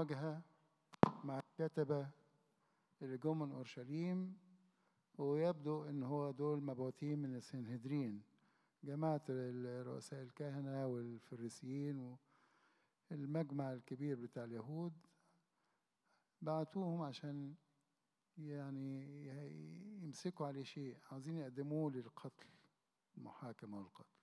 مواجهة مع الكتبة اللي جم من أورشليم ويبدو إن هو دول مبعوثين من السنهدرين جماعة رؤساء الكهنة والفريسيين والمجمع الكبير بتاع اليهود بعتوهم عشان يعني يمسكوا عليه شيء عاوزين يقدموه للقتل المحاكمة والقتل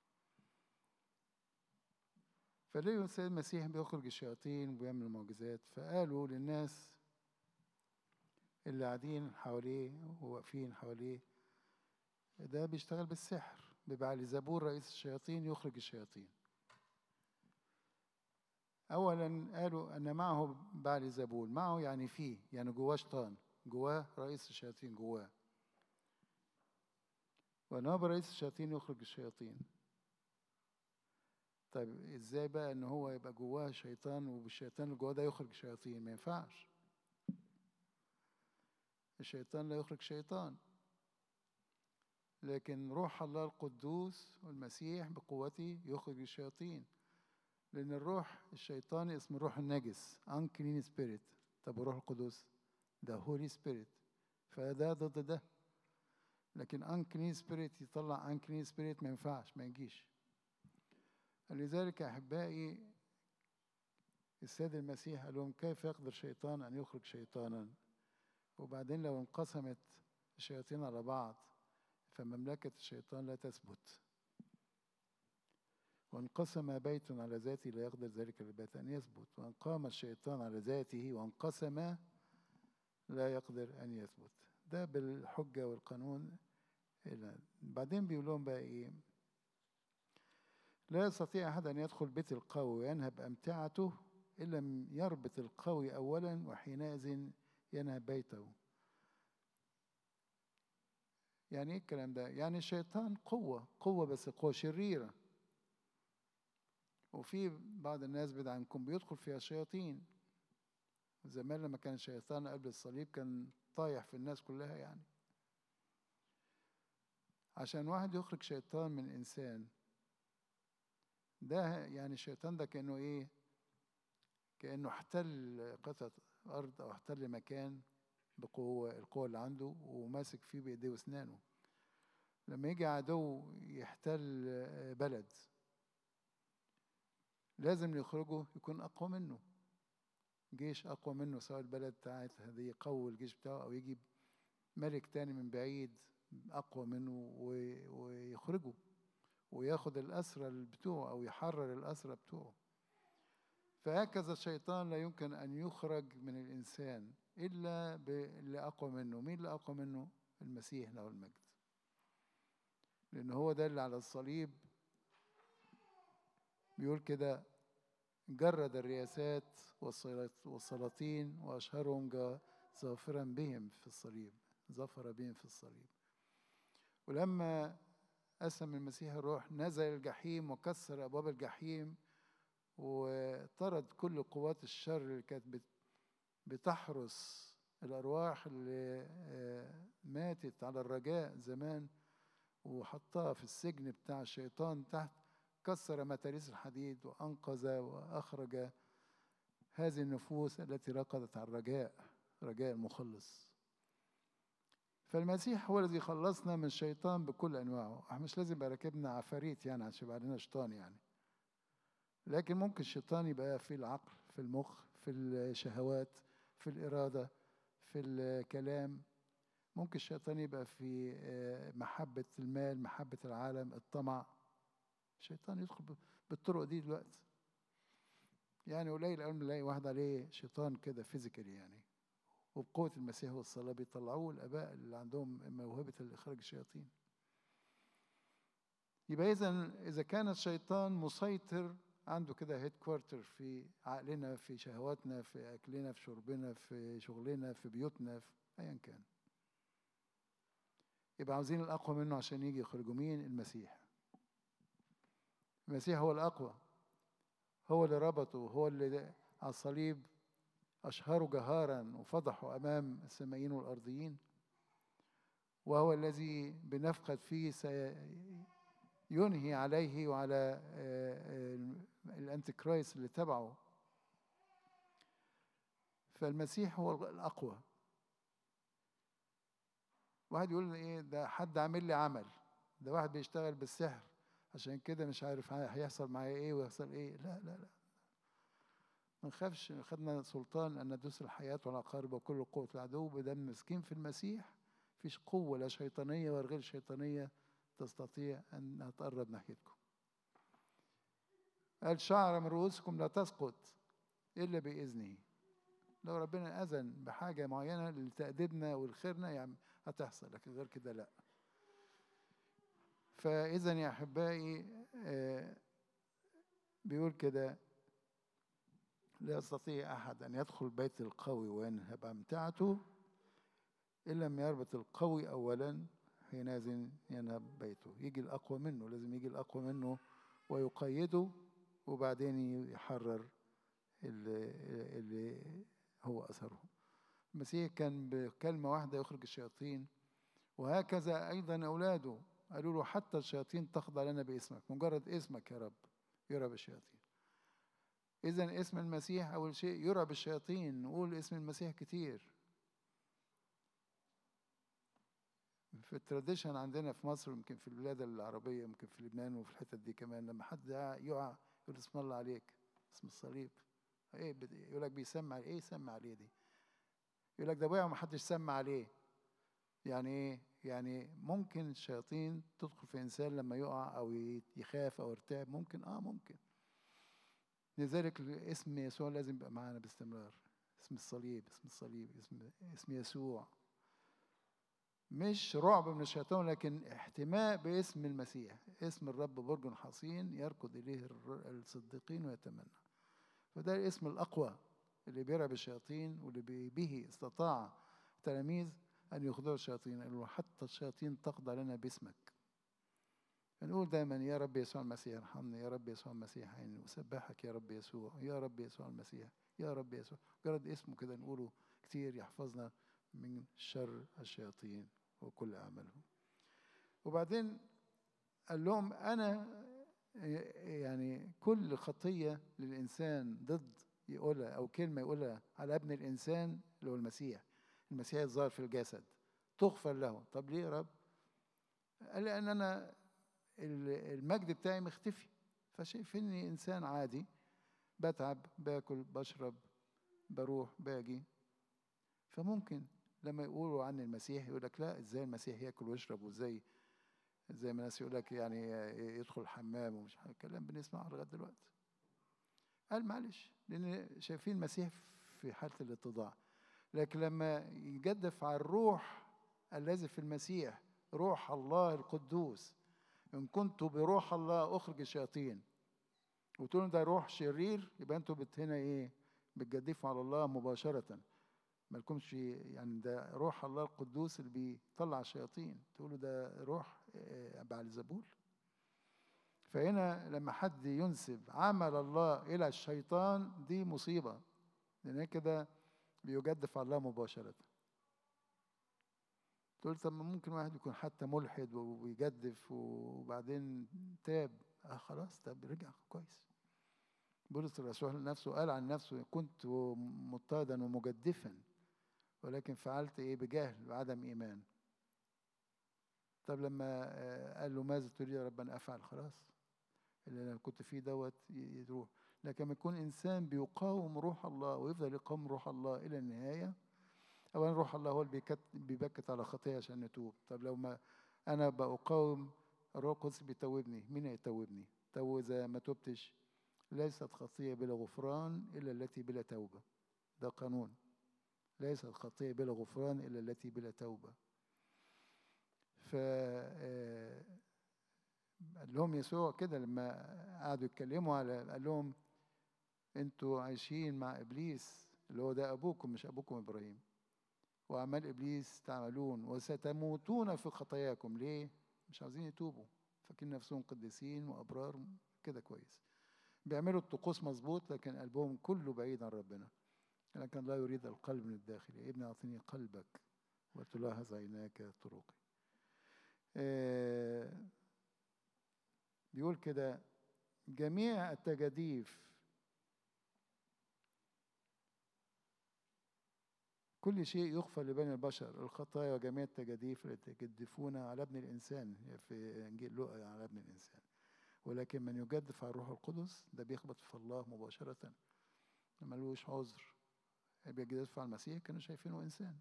فلقوا السيد المسيح بيخرج الشياطين وبيعمل معجزات فقالوا للناس اللي قاعدين حواليه وواقفين حواليه ده بيشتغل بالسحر ببعل زبور رئيس الشياطين يخرج الشياطين أولا قالوا أن معه بعل زبول معه يعني فيه يعني جواه شيطان جواه رئيس الشياطين جواه وناب رئيس الشياطين يخرج الشياطين طيب ازاي بقى ان هو يبقى جواه شيطان والشيطان اللي جواه ده يخرج شياطين ما ينفعش الشيطان لا يخرج شيطان لكن روح الله القدوس والمسيح بقوته يخرج الشياطين لأن الروح الشيطاني اسمه الروح النجس unclean spirit طب الروح القدس ده هولي سبيريت فده ضد ده لكن unclean spirit يطلع unclean spirit ما ينفعش ما يجيش لذلك أحبائي السيد المسيح قال لهم كيف يقدر شيطان أن يخرج شيطانا وبعدين لو انقسمت الشياطين على بعض فمملكة الشيطان لا تثبت وانقسم بيت على ذاته لا يقدر ذلك البيت أن يثبت وأن قام الشيطان على ذاته وانقسم لا يقدر أن يثبت ده بالحجة والقانون بعدين بيقول لهم بقى إيه لا يستطيع أحد أن يدخل بيت القوي وينهب أمتعته إن لم يربط القوي أولا وحينئذ ينهب بيته يعني ايه الكلام ده يعني الشيطان قوة قوة بس قوة شريرة وفي بعض الناس بعد عنكم بيدخل فيها شياطين زمان لما كان الشيطان قبل الصليب كان طايح في الناس كلها يعني عشان واحد يخرج شيطان من إنسان ده يعني الشيطان ده كأنه إيه كأنه احتل قطعة أرض أو احتل مكان بقوة القوة اللي عنده وماسك فيه بإيديه وأسنانه لما يجي عدو يحتل بلد لازم يخرجه يكون أقوى منه جيش أقوى منه سواء البلد بتاعت هذه يقوي الجيش بتاعه أو يجيب ملك تاني من بعيد أقوى منه ويخرجه وياخد الأسرى بتوعه أو يحرر الأسرى بتوعه فهكذا الشيطان لا يمكن أن يخرج من الإنسان إلا باللي أقوى منه مين اللي أقوى منه المسيح له المجد لأن هو ده اللي على الصليب بيقول كده جرد الرياسات والسلاطين وأشهرهم ظافرا بهم في الصليب ظفر بهم في الصليب ولما أسلم المسيح الروح نزل الجحيم وكسر أبواب الجحيم وطرد كل قوات الشر اللي كانت بتحرس الأرواح اللي ماتت على الرجاء زمان وحطها في السجن بتاع الشيطان تحت كسر متاريس الحديد وأنقذ وأخرج هذه النفوس التي رقدت على الرجاء رجاء المخلص فالمسيح هو الذي خلصنا من الشيطان بكل أنواعه احنا مش لازم يبقى راكبنا عفاريت يعني عشان يبقى علينا شيطان يعني لكن ممكن الشيطان يبقى في العقل في المخ في الشهوات في الإرادة في الكلام ممكن الشيطان يبقى في محبة المال محبة العالم الطمع الشيطان يدخل بالطرق دي دلوقتي يعني قليل قوي نلاقي واحد عليه شيطان كده فيزيكالي يعني وبقوة المسيح والصلاة بيطلعوه الآباء اللي عندهم موهبة إخراج الشياطين يبقى إذا إذا كان الشيطان مسيطر عنده كده هيد كوارتر في عقلنا في شهواتنا في أكلنا في شربنا في شغلنا في بيوتنا في أيا كان يبقى عاوزين الأقوى منه عشان يجي يخرجوا مين المسيح المسيح هو الأقوى هو اللي ربطه هو اللي على الصليب أشهروا جهارا وفضحوا أمام السمائيين والأرضيين وهو الذي بنفقد فيه سينهي عليه وعلى الأنتي كرايست اللي تبعه فالمسيح هو الأقوى واحد يقول ايه ده حد عامل لي عمل ده واحد بيشتغل بالسحر عشان كده مش عارف هيحصل معايا ايه ويحصل ايه لا لا لا ما نخافش خدنا سلطان ان ندوس الحياه والعقارب وكل قوه العدو بدم مسكين في المسيح فيش قوه لا شيطانيه ولا غير شيطانيه تستطيع انها تقرب ناحيتكم قال شعر من رؤوسكم لا تسقط الا باذنه لو ربنا اذن بحاجه معينه لتاديبنا والخيرنا يعني هتحصل لكن غير كده لا فاذا يا احبائي آه بيقول كده لا يستطيع احد ان يدخل بيت القوي وينهب امتعته ان لم يربط القوي اولا حينئذ ينهب بيته يجي الاقوى منه لازم يجي الاقوى منه ويقيده وبعدين يحرر اللي, اللي هو اثره المسيح كان بكلمه واحده يخرج الشياطين وهكذا ايضا اولاده قالوا له حتى الشياطين تخضع لنا باسمك مجرد اسمك يا رب يرى الشياطين إذا اسم المسيح أول شيء يرى بالشياطين نقول اسم المسيح كتير في التراديشن عندنا في مصر يمكن في البلاد العربية يمكن في لبنان وفي الحتت دي كمان لما حد يقع يقول اسم الله عليك اسم الصليب ايه يقول لك بيسمع ايه يسمع عليه دي يقول لك ده وقع وما حدش سمع عليه يعني ايه يعني ممكن الشياطين تدخل في انسان لما يقع او يخاف او يرتعب ممكن اه ممكن لذلك اسم يسوع لازم يبقى معانا باستمرار اسم الصليب اسم الصليب اسم اسم يسوع مش رعب من الشيطان لكن احتماء باسم المسيح اسم الرب برج حصين يركض اليه الصديقين ويتمنى فده الاسم الاقوى اللي بيرعب الشياطين واللي به استطاع التلاميذ ان يخضعوا الشياطين قالوا حتى الشياطين تخضع لنا باسمك نقول دايما يا رب يسوع المسيح ارحمني يا رب يسوع المسيح عيني وسبحك يا رب يسوع يا رب يسوع المسيح يا رب يسوع مجرد اسمه كده نقوله كتير يحفظنا من شر الشياطين وكل اعمالهم وبعدين قال لهم انا يعني كل خطيه للانسان ضد يقولها او كلمه يقولها على ابن الانسان اللي هو المسيح المسيح الظاهر في الجسد تغفر له طب ليه يا رب قال لان انا المجد بتاعي مختفي فشايفيني انسان عادي بتعب باكل بشرب بروح باجي فممكن لما يقولوا عن المسيح يقول لك لا ازاي المسيح ياكل ويشرب وازاي زي ما الناس يقول لك يعني يدخل الحمام ومش كلام بنسمعه لغايه دلوقتي قال معلش لان شايفين المسيح في حاله الاتضاع لكن لما يجدف على الروح الذي في المسيح روح الله القدوس إن كنت بروح الله أخرج الشياطين وتقولوا ده روح شرير يبقى أنتوا هنا إيه بتجدفوا على الله مباشرة ما لكمش يعني ده روح الله القدوس اللي بيطلع الشياطين تقولوا ده روح بعل زبول فهنا لما حد ينسب عمل الله إلى الشيطان دي مصيبة لأن كده بيجدف على الله مباشرة تقول طب ممكن واحد يكون حتى ملحد ويجدف وبعدين تاب آه خلاص تاب رجع كويس بولس الرسول نفسه قال عن نفسه كنت مضطهدا ومجدفا ولكن فعلت ايه بجهل وعدم ايمان طب لما قال له ماذا تريد يا رب ان افعل خلاص اللي انا كنت فيه دوت يروح لكن لما يكون انسان بيقاوم روح الله ويفضل يقاوم روح الله الى النهايه اولا روح الله هو اللي بيبكت على خطيه عشان نتوب طب لو ما انا بقاوم الروح القدس بيتوبني مين هيتوبني تو اذا ما تبتش ليست خطيه بلا غفران الا التي بلا توبه ده قانون ليست خطيه بلا غفران الا التي بلا توبه ف قال لهم يسوع كده لما قعدوا يتكلموا على قال لهم انتوا عايشين مع ابليس اللي هو ده ابوكم مش ابوكم ابراهيم واعمال ابليس تعملون وستموتون في خطاياكم ليه مش عاوزين يتوبوا فاكرين نفسهم قديسين وابرار كده كويس بيعملوا الطقوس مظبوط لكن قلبهم كله بعيد عن ربنا لكن لا يريد القلب من الداخل يا ابني اعطيني قلبك وتلاحظ عيناك طرقي آه بيقول كده جميع التجاديف كل شيء يغفر لبني البشر الخطايا وجميع التجاديف التي تجدفون على ابن الإنسان في إنجيل لوقا على ابن الإنسان ولكن من يجدف على الروح القدس ده بيخبط في الله مباشرة ملوش عذر بيجدف على المسيح كانوا شايفينه إنسان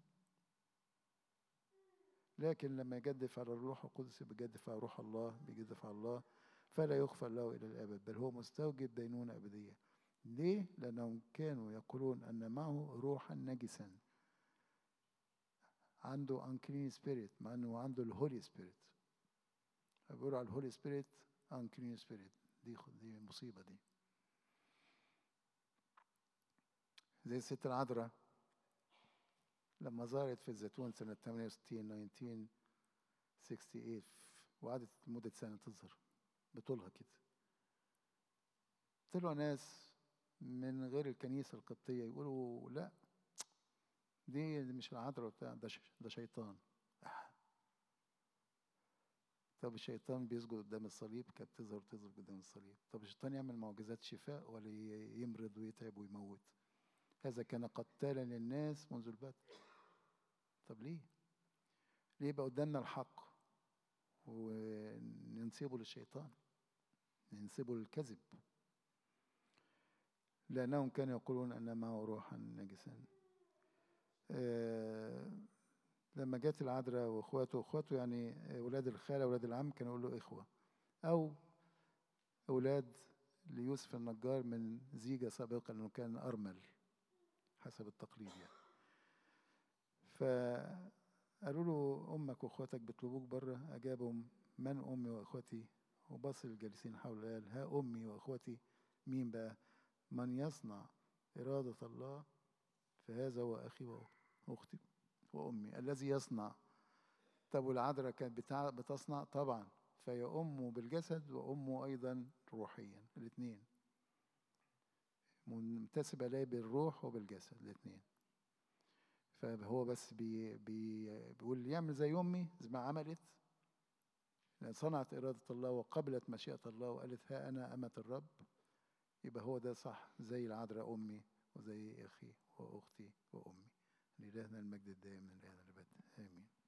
لكن لما يجدف على الروح القدس بيجدف على روح الله بيجدف على الله فلا يغفر له إلى الأبد بل هو مستوجب دينونة أبدية ليه؟ لأنهم كانوا يقولون أن معه روحا نجسا عنده unclean spirit مع أنه عنده الهولي spirit بيقولوا على الهولي spirit unclean spirit دي دي مصيبة دي زي الست العذراء لما ظهرت في الزيتون سنة 68 1968 وقعدت لمدة سنة تظهر بطولها كده طلعوا ناس من غير الكنيسة القبطية يقولوا لا دي مش العذراء بتاع ده ده شيطان طب الشيطان بيسجد قدام الصليب كانت تظهر تظهر قدام الصليب طب الشيطان يعمل معجزات شفاء ولا يمرض ويتعب ويموت هذا كان قتالا للناس منذ البدء طب ليه ليه يبقى قدامنا الحق وننسبه للشيطان ننسبه للكذب لأنهم كانوا يقولون أن معه روحا نجسا آه لما جت العذراء واخواته واخواته يعني اولاد الخاله اولاد العم كانوا يقولوا اخوه او اولاد ليوسف النجار من زيجه سابقه لانه كان ارمل حسب التقليد يعني فقالوا له امك واخواتك بيطلبوك بره اجابهم من امي واخوتي وبص الجالسين حوله قال ها امي واخوتي مين بقى من يصنع اراده الله فهذا هو اخي واختي وأمي الذي يصنع طب والعذراء كانت بتصنع طبعا فهي أمه بالجسد وأمه أيضا روحيا الاثنين منتسبة ليه بالروح وبالجسد الاثنين فهو بس بي بي بيقول يعمل زي أمي زي ما عملت لأن صنعت إرادة الله وقبلت مشيئة الله وقالت ها أنا أمة الرب يبقى هو ده صح زي العذراء أمي وزي أخي وأختي وأمي لإلهنا المجد الدائم من الآن الأبد آمين